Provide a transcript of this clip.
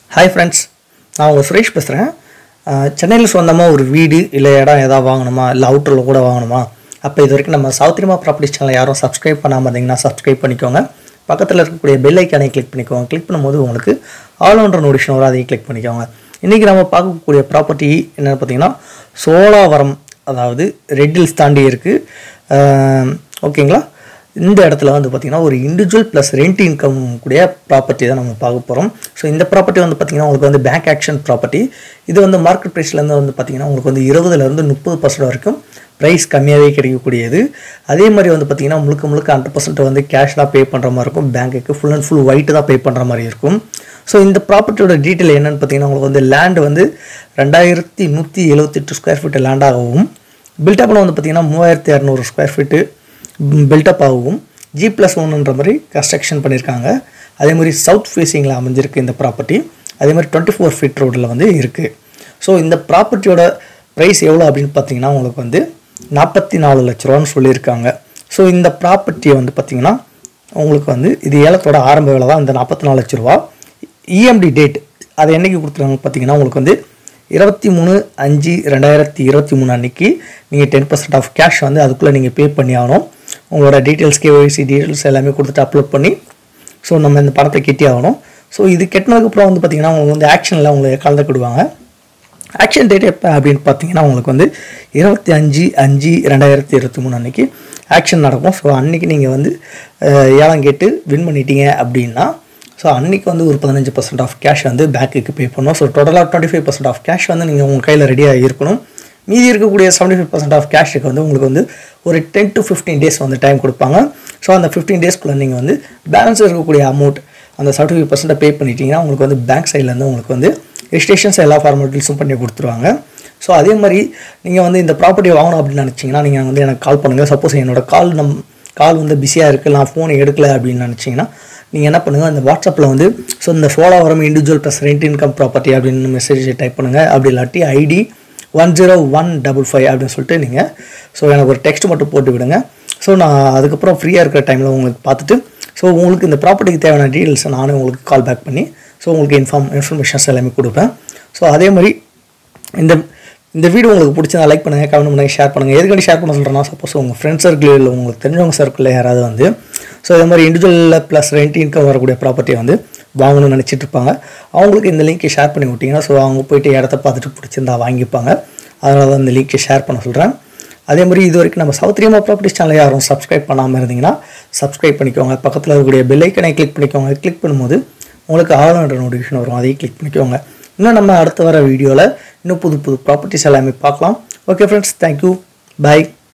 hi friends நான் உங்கள் சுரேஷ் பேசுகிறேன் சென்னையில் சொந்தமாக ஒரு வீடு இல்லை இடம் எதாவது வாங்கணுமா இல்லை அவுட்டரில் கூட வாங்கணுமா அப்போ இது வரைக்கும் நம்ம சௌத்ரிமா ப்ராப்பர்ட்டி சேனலை யாரும் சப்ஸ்கிரைப் பண்ணாமல் இருந்தீங்கன்னா சப்ஸ்கிரைப் பண்ணிக்கோங்க பக்கத்தில் இருக்கக்கூடிய பெல் ஐக்கானை கிளிக் பண்ணிக்கோங்க கிளிக் பண்ணும்போது உங்களுக்கு ஆல் ஒன்ற நோட்டிஃபிகேஷன் வரும் அதையும் கிளிக் பண்ணிக்கோங்க இன்றைக்கி நம்ம பார்க்கக்கூடிய ப்ராப்பர்ட்டி என்னென்னு பார்த்தீங்கன்னா சோலாவரம் அதாவது ரெட் ஹில்ஸ் தாண்டி இருக்குது ஓகேங்களா இந்த இடத்துல வந்து பார்த்திங்கன்னா ஒரு இண்டிவிஜுவல் ப்ளஸ் ரெண்ட் இன்கம் கூடிய ப்ராப்பர்ட்டி தான் நம்ம பார்க்க போகிறோம் ஸோ இந்த ப்ராப்பர்ட்டி வந்து பார்த்திங்கன்னா உங்களுக்கு வந்து பேங்க் ஆக்ஷன் ப்ராப்பர்ட்டி இது வந்து மார்க்கெட் ப்ரைஸ்லேருந்து வந்து பார்த்திங்கன்னா உங்களுக்கு வந்து இருபதுலேருந்து முப்பது பர்சன்ட் வரைக்கும் ப்ரைஸ் கம்மியாகவே கிடைக்கக்கூடியது அதே மாதிரி வந்து பார்த்திங்கன்னா முழுக்க முழுக்க ஹண்ட்ரட் பர்சன்ட் வந்து கேஷ் தான் பே பண்ணுற மாதிரி இருக்கும் பேங்க்குக்கு ஃபுல் அண்ட் ஃபுல் ஒயிட்டு தான் பே பண்ணுற மாதிரி இருக்கும் ஸோ இந்த ப்ராப்பர்ட்டியோட டீட்டெயில் என்னென்னு பார்த்தீங்கன்னா உங்களுக்கு வந்து லேண்ட் வந்து ரெண்டாயிரத்தி நூற்றி எழுபத்தெட்டு ஸ்கொயர் ஃபீட் லேண்டாகவும் பில்டப்பில் வந்து பார்த்திங்கன்னா மூவாயிரத்தி இரநூறு ஸ்கொயர் ஃபீட்டு பில்டப் ஆகும் ஜி ப்ளஸ் ஒன்றுன்ற மாதிரி கன்ஸ்ட்ரக்ஷன் பண்ணியிருக்காங்க அதே மாதிரி சவுத் ஃபேஸிங்கில் அமைஞ்சிருக்கு இந்த ப்ராப்பர்ட்டி அதே மாதிரி டுவெண்ட்டி ஃபோர் ஃபீட் ரோடில் வந்து இருக்குது ஸோ இந்த ப்ராப்பர்ட்டியோட ப்ரைஸ் எவ்வளோ அப்படின்னு பார்த்தீங்கன்னா உங்களுக்கு வந்து நாற்பத்தி நாலு லட்ச ரூபான்னு சொல்லியிருக்காங்க ஸோ இந்த ப்ராப்பர்ட்டியை வந்து பார்த்திங்கன்னா உங்களுக்கு வந்து இது ஏலத்தோட ஆரம்ப வேலை தான் இந்த நாற்பத்தி நாலு லட்ச ரூபா இஎம்டி டேட் அதை என்னைக்கு கொடுத்துருக்காங்க பார்த்தீங்கன்னா உங்களுக்கு வந்து இருபத்தி மூணு அஞ்சு ரெண்டாயிரத்தி இருபத்தி மூணு அன்னைக்கு நீங்கள் டென் பர்சன்ட் ஆஃப் கேஷ் வந்து அதுக்குள்ளே நீங்கள் பே பண்ணி ஆகணும் உங்களோட டீட்டெயில்ஸ் கேஒய்சி டீட்டெயில்ஸ் எல்லாமே கொடுத்துட்டு அப்லோட் பண்ணி ஸோ நம்ம இந்த பணத்தை கெட்டி ஆகணும் ஸோ இது கெட்டினதுக்கப்புறம் வந்து பார்த்திங்கன்னா உங்களுக்கு வந்து ஆக்ஷனில் உங்களுக்கு கலந்துக்கிடுவாங்க ஆக்ஷன் டேட் எப்போ அப்படின்னு பார்த்தீங்கன்னா உங்களுக்கு வந்து இருபத்தி அஞ்சு அஞ்சு ரெண்டாயிரத்தி இருபத்தி மூணு அன்றைக்கி ஆக்ஷன் நடக்கும் ஸோ அன்றைக்கி நீங்கள் வந்து அஹ், ஏலம் கேட்டு வின் பண்ணிட்டீங்க அப்படின்னா ஸோ அன்றைக்கி வந்து ஒரு பதினஞ்சு பர்சன்ட் ஆஃப் கேஷ் வந்து பேக்குக்கு பே பண்ணணும் ஸோ டோட்டலாக twenty five percent of cash வந்து நீங்கள் உங்கள் கையில் ரெடியாக இருக்கணும் மீதி இருக்கக்கூடிய செவன்டி ஃபைவ் பர்சன்ட் ஆஃப் கேஷுக்கு வந்து உங்களுக்கு வந்து ஒரு டென் டு ஃபிஃப்டீன் டேஸ் வந்து டைம் கொடுப்பாங்க ஸோ அந்த ஃபிஃப்டீன் டேஸ்க்குள்ளே நீங்கள் வந்து பேலன்ஸ் இருக்கக்கூடிய அமௌண்ட் அந்த செவன்டி ஃபைவ் பர்சன்ட்டை பே பண்ணிட்டீங்கன்னா உங்களுக்கு வந்து பேங்க் சைட்லேருந்து உங்களுக்கு வந்து ரெஜிஸ்ட்ரேஷன்ஸ் எல்லா ஃபார்மாலிட்டிஸும் பண்ணி கொடுத்துருவாங்க ஸோ அதே மாதிரி நீங்கள் வந்து இந்த ப்ராப்பர்ட்டி வாங்கணும் அப்படின்னு நினச்சிங்கன்னா நீங்கள் வந்து எனக்கு கால் பண்ணுங்கள் சப்போஸ் என்னோட கால் நம் கால் வந்து பிஸியாக இருக்குது நான் ஃபோன் எடுக்கல அப்படின்னு நினச்சிங்கன்னா நீங்கள் என்ன பண்ணுங்கள் அந்த வாட்ஸ்அப்பில் வந்து ஸோ இந்த Sholavaram individual plus rent income property அப்படின்னு மெசேஜ் டைப் பண்ணுங்கள் அப்படி இல்லாட்டி ID one zero one double five அப்படின்னு சொல்லிட்டு நீங்கள் ஸோ எனக்கு ஒரு டெக்ஸ்ட் மட்டும் போட்டு விடுங்க ஸோ நான் அதுக்கப்புறம் ஃப்ரீயாக இருக்கிற டைமில் உங்களுக்கு பார்த்துட்டு ஸோ உங்களுக்கு இந்த ப்ராப்பர்ட்டிக்கு தேவையான டீட்டெயில்ஸை நானே உங்களுக்கு கால் பேக் பண்ணி ஸோ உங்களுக்கு இன்ஃபார்ம் இன்ஃபர்மேஷன்ஸ் எல்லாமே கொடுப்பேன் ஸோ அதே மாதிரி இந்த இந்த வீடியோ உங்களுக்கு பிடிச்சதா லைக் பண்ணுங்கள் கமெண்ட் பண்ணுங்கள் ஷேர் பண்ணுங்கள் எதுக்காண்டி ஷேர் பண்ண சொல்கிறேன்னா சப்போஸ் உங்கள் ஃப்ரெண்ட்ஸ் சர்க்கிள் இல்லை உங்களுக்கு தெரிஞ்சவங்க சர்க்கிளில் யாராவது வந்து ஸோ இதே மாதிரி இண்டிவிஜுவலில் ப்ளஸ் ரெண்ட் இன்கம் வரக்கூடிய ப்ராப்பர்ட்டியை வந்து வாங்கணும்னு நினச்சிட்டு இருப்பாங்க அவங்களுக்கு இந்த லிங்க்கை ஷேர் பண்ணி விட்டிங்கன்னா ஸோ அவங்க போயிட்டு இடத்த பார்த்துட்டு பிடிச்சிருந்தா வாங்கிப்பாங்க அதனால தான் இந்த லிங்க்கை ஷேர் பண்ண சொல்கிறேன் அதே மாதிரி இது வரைக்கும் நம்ம சௌத்ரியமா ப்ராப்பர்ட்டி சேனலை யாரும் சப்ஸ்கிரைப் பண்ணாமல் இருந்தீங்கன்னா சப்ஸ்கிரைப் பண்ணிக்கோங்க பக்கத்தில் இருக்கக்கூடிய பெல் ஐக்கனை கிளிக் பண்ணிக்கோங்க கிளிக் பண்ணும்போது உங்களுக்கு ஆளுநர் நோட்டிஃபிகேஷன் வரும் அதையும் கிளிக் பண்ணிக்கோங்க இன்னும் நம்ம அடுத்து வர வீடியோவில் இன்னும் புது புது ப்ராப்பர்ட்டிஸ் எல்லாமே பார்க்கலாம் ஓகே ஃப்ரெண்ட்ஸ் தேங்க்யூ பை